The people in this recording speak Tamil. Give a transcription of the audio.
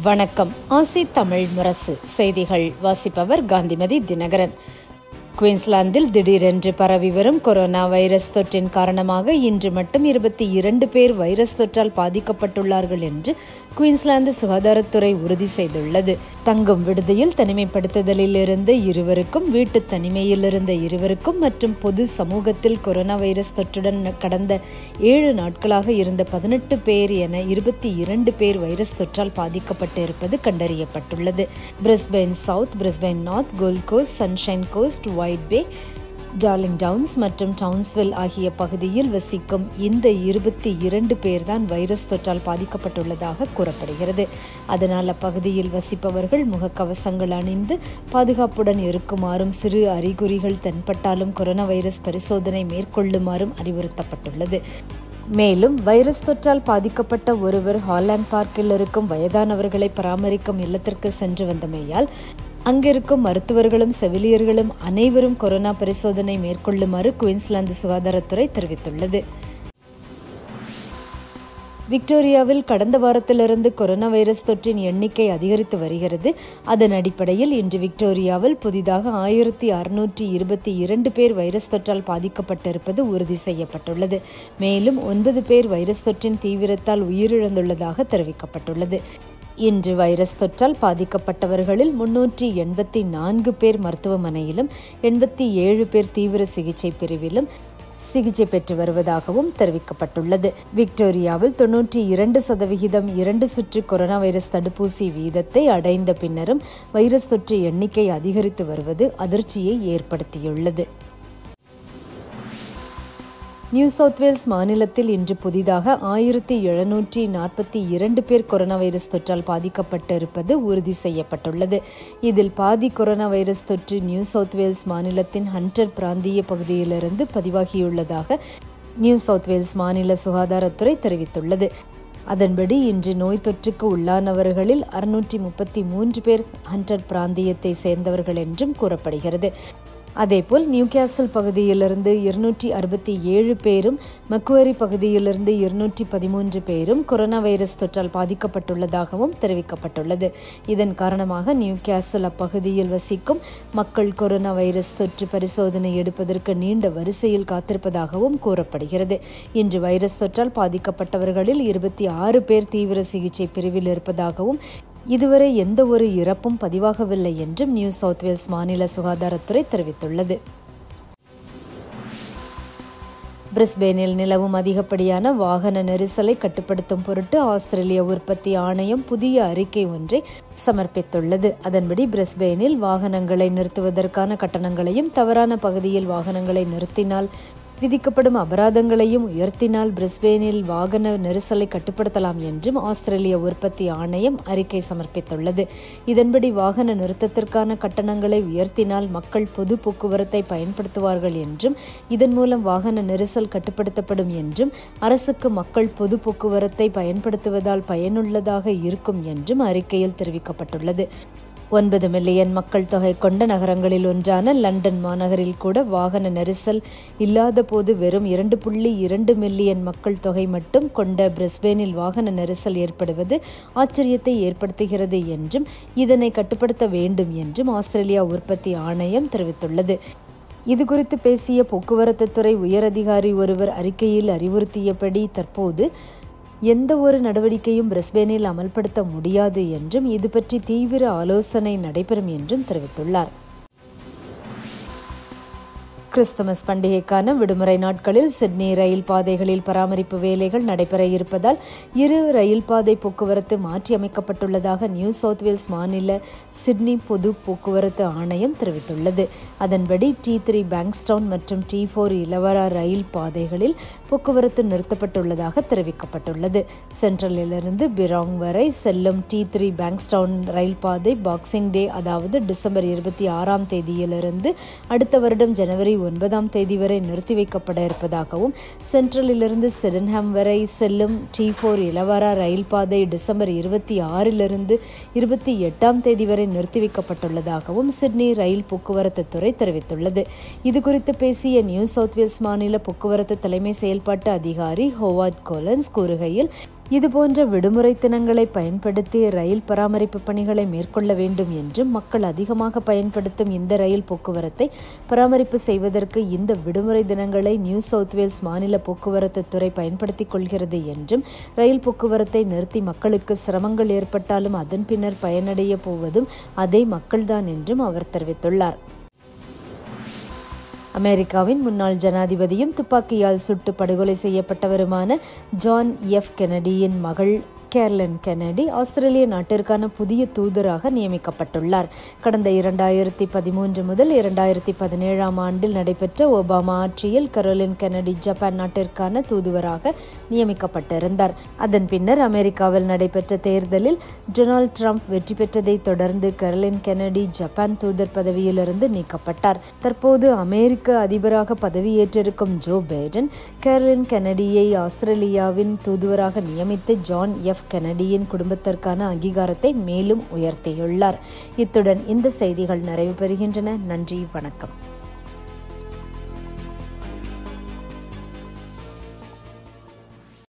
வணக்கம் ஆசி தமிழ் முரசு செய்திகள் வாசிப்பவர் காந்திமதி தினகரன் குயின்ஸ்லாந்தில் திடீரென்று பரவி வரும் கொரோனா வைரஸ் தொற்றின் காரணமாக இன்று மட்டும் இருபத்தி இரண்டு பேர் வைரஸ் தொற்றால் பாதிக்கப்பட்டுள்ளார்கள் என்று குயின்ஸ்லாந்து சுகாதாரத்துறை உறுதி செய்துள்ளது தங்கும் விடுதியில் தனிமைப்படுத்துதலில் இருந்த இருவருக்கும் வீட்டு தனிமையில் இருந்த இருவருக்கும் மற்றும் பொது சமூகத்தில் கொரோனா வைரஸ் தொற்றுடன் கடந்த ஏழு நாட்களாக இருந்த பதினெட்டு பேர் என இருபத்தி இரண்டு பேர் வைரஸ் தொற்றால் பாதிக்கப்பட்டு இருப்பது கண்டறியப்பட்டுள்ளது Brisbane South Brisbane North Gold Coast Sunshine Coast Wide Bay Darling Downs மற்றும் டவுன்ஸ்வில் ஆகிய பகுதியில் வசிக்கும் இந்த இருபத்தி இரண்டு பேர்தான் வைரஸ் தொற்றால் பாதிக்கப்பட்டுள்ளதாக கூறப்படுகிறது அதனால் அப்பகுதியில் வசிப்பவர்கள் முகக்கவசங்கள் அணிந்து பாதுகாப்புடன் இருக்குமாறும் சிறு அறிகுறிகள் தென்பட்டாலும் கொரோனா வைரஸ் பரிசோதனை மேற்கொள்ளுமாறும் அறிவுறுத்தப்பட்டுள்ளது மேலும் வைரஸ் தொற்றால் பாதிக்கப்பட்ட ஒருவர் ஹாலாண்ட் பார்க்கில் இருக்கும் வயதானவர்களை பராமரிக்கும் இல்லத்திற்கு சென்று வந்தமையால் அங்கிருக்கும் மருத்துவர்களும் செவிலியர்களும் அனைவரும் கொரோனா பரிசோதனை மேற்கொள்ளுமாறு குயின்ஸ்லாந்து சுகாதாரத்துறை தெரிவித்துள்ளது விக்டோரியாவில் கடந்த வாரத்திலிருந்து கொரோனா வைரஸ் தொற்றின் எண்ணிக்கை அதிகரித்து வருகிறது அதன் அடிப்படையில் இன்று விக்டோரியாவில் புதிதாக ஆயிரத்தி அறுநூற்றி இருபத்தி இரண்டு பேர் வைரஸ் தொற்றால் பாதிக்கப்பட்டிருப்பது உறுதி செய்யப்பட்டுள்ளது மேலும் ஒன்பது பேர் வைரஸ் தொற்றின் தீவிரத்தால் உயிரிழந்துள்ளதாக தெரிவிக்கப்பட்டுள்ளது இன்று வைரஸ் தொற்றால் பாதிக்கப்பட்டவர்களில் முன்னூற்றி எண்பத்தி நான்கு பேர் மருத்துவமனையிலும் எண்பத்தி ஏழு பேர் தீவிர சிகிச்சை பிரிவிலும் சிகிச்சை பெற்று வருவதாகவும் தெரிவிக்கப்பட்டுள்ளது விக்டோரியாவில் தொன்னூற்றி இரண்டு சதவிகிதம் இரண்டு சுற்று கொரோனா வைரஸ் தடுப்பூசி வீதத்தை அடைந்த பின்னரும் வைரஸ் தொற்று எண்ணிக்கை அதிகரித்து வருவது அதிர்ச்சியை ஏற்படுத்தியுள்ளது நியூ சவுத் வேல்ஸ் மாநிலத்தில் இன்று புதிதாக ஆயிரத்தி எழுநூற்றி நாற்பத்தி இரண்டு பேர் கொரோனா வைரஸ் தொற்றால் பாதிக்கப்பட்டு இருப்பது உறுதி செய்யப்பட்டுள்ளது இதில் பாதி கொரோனா வைரஸ் தொற்று நியூ சவுத் வேல்ஸ் மாநிலத்தின் ஹண்டர் பிராந்திய பகுதியிலிருந்து பதிவாகியுள்ளதாக நியூ சவுத் வேல்ஸ் மாநில சுகாதாரத்துறை தெரிவித்துள்ளது அதன்படி இன்று நோய் தொற்றுக்கு உள்ளானவர்களில் அறுநூற்றி முப்பத்தி மூன்று பேர் ஹண்டர் பிராந்தியத்தை சேர்ந்தவர்கள் என்றும் கூறப்படுகிறது அதேபோல் நியூகாசல் பகுதியிலிருந்து இருநூற்றி அறுபத்தி ஏழு பேரும் மக்குவரி பகுதியிலிருந்து இருநூற்றி பதிமூன்று பேரும் கொரோனா வைரஸ் தொற்றால் பாதிக்கப்பட்டுள்ளதாகவும் தெரிவிக்கப்பட்டுள்ளது இதன் காரணமாக நியூகாசல் அப்பகுதியில் வசிக்கும் மக்கள் கொரோனா வைரஸ் தொற்று பரிசோதனை எடுப்பதற்கு நீண்ட வரிசையில் காத்திருப்பதாகவும் கூறப்படுகிறது இன்று வைரஸ் தொற்றால் பாதிக்கப்பட்டவர்களில் இருபத்தி ஆறு பேர் தீவிர சிகிச்சை பிரிவில் இருப்பதாகவும் இதுவரை எந்த ஒரு இறப்பும் பதிவாகவில்லை என்றும் நியூ சவுத் வேல்ஸ் மாநில சுகாதாரத்துறை தெரிவித்துள்ளது பிரிஸ்பேனில் நிலவும் அதிகப்படியான வாகன நெரிசலை கட்டுப்படுத்தும் பொருட்டு ஆஸ்திரேலிய உற்பத்தி ஆணையம் புதிய அறிக்கை ஒன்றை சமர்ப்பித்துள்ளது அதன்படி பிரிஸ்பேனில் வாகனங்களை நிறுத்துவதற்கான கட்டணங்களையும் தவறான பகுதியில் வாகனங்களை நிறுத்தினால் விதிக்கப்படும் அபராதங்களையும் உயர்த்தினால் பிரிஸ்பேனில் வாகன நெரிசலை கட்டுப்படுத்தலாம் என்றும் ஆஸ்திரேலிய உற்பத்தி ஆணையம் அறிக்கை சமர்ப்பித்துள்ளது இதன்படி வாகன நிறுத்தத்திற்கான கட்டணங்களை உயர்த்தினால் மக்கள் பொது போக்குவரத்தை பயன்படுத்துவார்கள் என்றும் இதன் மூலம் வாகன நெரிசல் கட்டுப்படுத்தப்படும் என்றும் அரசுக்கு மக்கள் பொது போக்குவரத்தை பயன்படுத்துவதால் பயனுள்ளதாக இருக்கும் என்றும் அறிக்கையில் தெரிவிக்கப்பட்டுள்ளது ஒன்பது மில்லியன் மக்கள் தொகை கொண்ட நகரங்களில் ஒன்றான லண்டன் மாநகரில் கூட வாகன நெரிசல் இல்லாத போது வெறும் இரண்டு புள்ளி இரண்டு மில்லியன் மக்கள் தொகை மட்டும் கொண்ட பிரிஸ்பேனில் வாகன நெரிசல் ஏற்படுவது ஆச்சரியத்தை ஏற்படுத்துகிறது என்றும் இதனை கட்டுப்படுத்த வேண்டும் என்றும் ஆஸ்திரேலியா உற்பத்தி ஆணையம் தெரிவித்துள்ளது இதுகுறித்து பேசிய போக்குவரத்து துறை உயரதிகாரி ஒருவர் அறிக்கையில் அறிவுறுத்தியபடி தற்போது எந்த ஒரு நடவடிக்கையும் பிரிஸ்பேனில் அமல்படுத்த முடியாது என்றும் இது பற்றி தீவிர ஆலோசனை நடைபெறும் என்றும் தெரிவித்துள்ளார் கிறிஸ்துமஸ் பண்டிகைக்கான விடுமுறை நாட்களில் சிட்னி ரயில் பாதைகளில் பராமரிப்பு வேலைகள் நடைபெற இருப்பதால் இரு ரயில் பாதை போக்குவரத்து மாற்றியமைக்கப்பட்டுள்ளதாக நியூ சவுத் வேல்ஸ் மாநில சிட்னி பொது போக்குவரத்து ஆணையம் தெரிவித்துள்ளது அதன்படி டி த்ரீ பேங்க்ஸ்டவுன் மற்றும் டி ஃபோர் இலவரா ரயில் பாதைகளில் போக்குவரத்து நிறுத்தப்பட்டுள்ளதாக தெரிவிக்கப்பட்டுள்ளது சென்ட்ரலிலிருந்து பிராங் வரை செல்லும் டி த்ரீ பேங்க்ஸ்டவுன் ரயில் பாதை பாக்ஸிங் டே அதாவது டிசம்பர் இருபத்தி ஆறாம் தேதியிலிருந்து அடுத்த வருடம் ஜனவரி ஒன்பதாம் தேதி வரை நிறுத்தி வைக்கப்பட இருப்பதாகவும் சென்ட்ரலிலிருந்து சிடன்ஹாம் வரை செல்லும் டி ஃபோர் இலவாரா ரயில் பாதை டிசம்பர் இருபத்தி ஆறிலிருந்து இருபத்தி எட்டாம் தேதி வரை நிறுத்தி வைக்கப்பட்டுள்ளதாகவும் சிட்னி ரயில் போக்குவரத்து துறை தெரிவித்துள்ளது இதுகுறித்து பேசிய நியூ சவுத் வேல்ஸ் மாநில போக்குவரத்து தலைமை செயல்பாட்டு அதிகாரி ஹோவார்ட் கோலன்ஸ் கூறுகையில் இதுபோன்ற விடுமுறை தினங்களை பயன்படுத்தி ரயில் பராமரிப்பு பணிகளை மேற்கொள்ள வேண்டும் என்றும் மக்கள் அதிகமாக பயன்படுத்தும் இந்த ரயில் போக்குவரத்தை பராமரிப்பு செய்வதற்கு இந்த விடுமுறை தினங்களை நியூ சவுத் வேல்ஸ் மாநில போக்குவரத்து துறை பயன்படுத்திக் கொள்கிறது என்றும் ரயில் போக்குவரத்தை நிறுத்தி மக்களுக்கு சிரமங்கள் ஏற்பட்டாலும் அதன் பின்னர் பயனடைய போவதும் அதே மக்கள்தான் என்றும் அவர் தெரிவித்துள்ளார் அமெரிக்காவின் முன்னாள் ஜனாதிபதியும் துப்பாக்கியால் சுட்டு படுகொலை செய்யப்பட்டவருமான ஜான் எஃப் கெனடியின் மகள் கேர்லன் கெனடி ஆஸ்திரேலிய நாட்டிற்கான புதிய தூதராக நியமிக்கப்பட்டுள்ளார் கடந்த இரண்டாயிரத்தி பதிமூன்று முதல் இரண்டாயிரத்தி பதினேழாம் ஆண்டில் நடைபெற்ற ஒபாமா ஆட்சியில் கரோலின் கெனடி ஜப்பான் நாட்டிற்கான தூதுவராக நியமிக்கப்பட்டிருந்தார் அதன் பின்னர் அமெரிக்காவில் நடைபெற்ற தேர்தலில் டொனால்ட் ட்ரம்ப் வெற்றி பெற்றதை தொடர்ந்து கரோலின் கெனடி ஜப்பான் தூதர் பதவியிலிருந்து நீக்கப்பட்டார் தற்போது அமெரிக்க அதிபராக பதவியேற்றிருக்கும் ஜோ பைடன் கேரலின் கெனடியை ஆஸ்திரேலியாவின் தூதுவராக நியமித்து ஜான் எஃப் கெனடியின் குடும்பத்திற்கான அங்கீகாரத்தை மேலும் உயர்த்தியுள்ளார் இத்துடன் இந்த செய்திகள் நிறைவு பெறுகின்றன நன்றி வணக்கம்